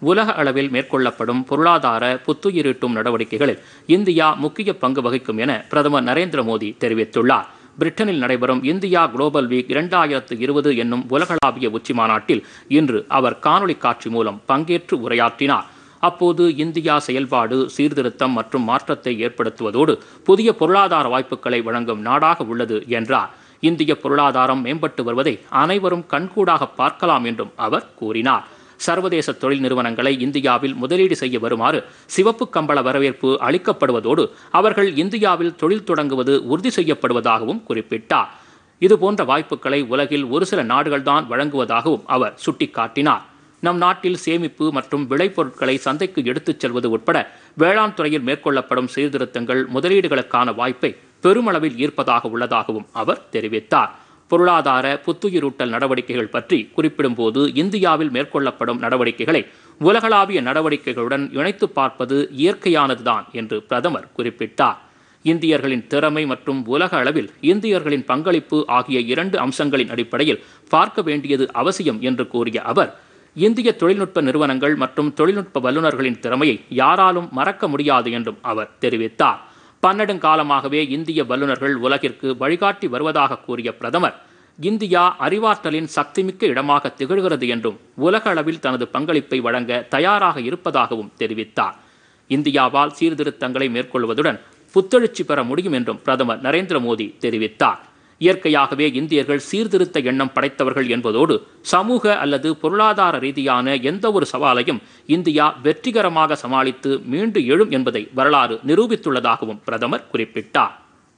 உலக அளவில் மேற்கொள்ளப்படும் பொருளாதார புத்துயிரூட்டும் நடவடிக்கைகளில் இந்தியா முக்கிய பங்கு வகிக்கும் என பிரதமர் நரேந்திர மோடி தெரிவித்துள்ளார் பிரிட்டனில் நடைபெறும் இந்தியா குளோபல் வீக் இரண்டாயிரத்து இருபது என்னும் உலகளாவிய உச்சி மாநாட்டில் இன்று அவர் காணொலி காட்சி மூலம் பங்கேற்று உரையாற்றினார் அப்போது இந்தியா செயல்பாடு சீர்திருத்தம் மற்றும் மாற்றத்தை ஏற்படுத்துவதோடு புதிய பொருளாதார வாய்ப்புகளை வழங்கும் நாடாக உள்ளது என்றார் இந்திய பொருளாதாரம் மேம்பட்டு வருவதை அனைவரும் கண்கூடாக பார்க்கலாம் என்றும் அவர் கூறினார் சர்வதேச தொழில் நிறுவனங்களை இந்தியாவில் முதலீடு செய்ய வருமாறு சிவப்பு கம்பள வரவேற்பு அளிக்கப்படுவதோடு அவர்கள் இந்தியாவில் தொழில் தொடங்குவது உறுதி செய்யப்படுவதாகவும் குறிப்பிட்டார் இதுபோன்ற வாய்ப்புகளை உலகில் ஒரு சில நாடுகள்தான் வழங்குவதாகவும் அவர் சுட்டிக்காட்டினார் நம் நாட்டில் சேமிப்பு மற்றும் விளைபொருட்களை சந்தைக்கு எடுத்துச் செல்வது உட்பட வேளாண் துறையில் மேற்கொள்ளப்படும் சீர்திருத்தங்கள் முதலீடுகளுக்கான வாய்ப்பை பெருமளவில் ஈர்ப்பதாக உள்ளதாகவும் அவர் தெரிவித்தார் பொருளாதார புத்துயிரூட்டல் நடவடிக்கைகள் பற்றி குறிப்பிடும்போது இந்தியாவில் மேற்கொள்ளப்படும் நடவடிக்கைகளை உலகளாவிய நடவடிக்கைகளுடன் இணைத்து பார்ப்பது இயற்கையானதுதான் என்று பிரதமர் குறிப்பிட்டார் இந்தியர்களின் திறமை மற்றும் உலக அளவில் இந்தியர்களின் பங்களிப்பு ஆகிய இரண்டு அம்சங்களின் அடிப்படையில் பார்க்க வேண்டியது அவசியம் என்று கூறிய அவர் இந்திய தொழில்நுட்ப நிறுவனங்கள் மற்றும் தொழில்நுட்ப வல்லுநர்களின் திறமையை யாராலும் மறக்க முடியாது என்றும் அவர் தெரிவித்தார் பன்னெடுங்காலமாகவே இந்திய வல்லுநர்கள் உலகிற்கு வழிகாட்டி வருவதாக கூறிய பிரதமர் இந்தியா அறிவாற்றலின் சக்திமிக்க இடமாக திகழ்கிறது என்றும் உலக அளவில் தனது பங்களிப்பை வழங்க தயாராக இருப்பதாகவும் தெரிவித்தார் இந்தியாவால் சீர்திருத்தங்களை மேற்கொள்வதுடன் புத்தெழுச்சி பெற முடியும் என்றும் பிரதமர் நரேந்திர மோடி தெரிவித்தார் இயற்கையாகவே இந்தியர்கள் சீர்திருத்த எண்ணம் படைத்தவர்கள் என்பதோடு சமூக அல்லது பொருளாதார ரீதியான எந்த ஒரு சவாலையும் இந்தியா வெற்றிகரமாக சமாளித்து மீண்டு எழும் என்பதை வரலாறு நிரூபித்துள்ளதாகவும் பிரதமர் குறிப்பிட்டார்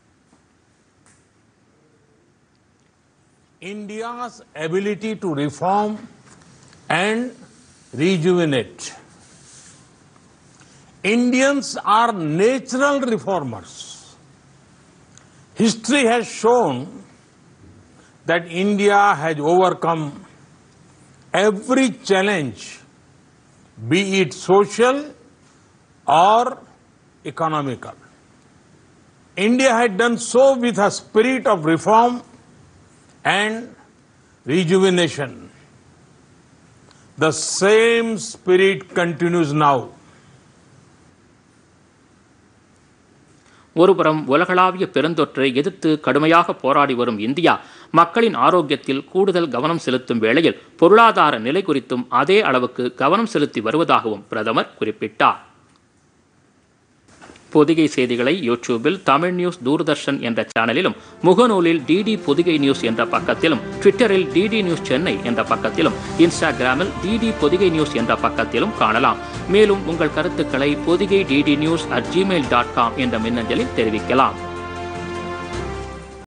India's ability to reform and rejuvenate. Indians are natural reformers. History has shown that India has overcome every challenge, be it social or economical. India had done so with a spirit of reform and rejuvenation. The same spirit continues now. ஒருபுறம் உலகளாவிய பெருந்தொற்றை எதிர்த்து கடுமையாக போராடி வரும் India மக்களின் ஆரோக்கியத்தில் கூடுதல் கவனம் செலுத்தும் வேளையில் பொருளாதார நிலை குறித்தும் அதே அளவுக்கு கவனம் செலுத்தி வருவதாகவும் பிரதமர் குறிப்பிட்டார் பொதிகை செய்திகளை யூடியூபில் தமிழ் நியூஸ் தூர்தர்ஷன் என்ற சேனலிலும் முகநூலில் டிடி பொதிகை நியூஸ் என்ற பக்கத்திலும் ட்விட்டரில் டிடி நியூஸ் சென்னை என்ற பக்கத்திலும் இன்ஸ்டாகிராமில் டிடி பொதிகை நியூஸ் என்ற பக்கத்திலும் காணலாம் மேலும் உங்கள் கருத்துக்களை Podhigai DD news at Gmail dot com என்ற மின்னஞ்சலில் தெரிவிக்கலாம்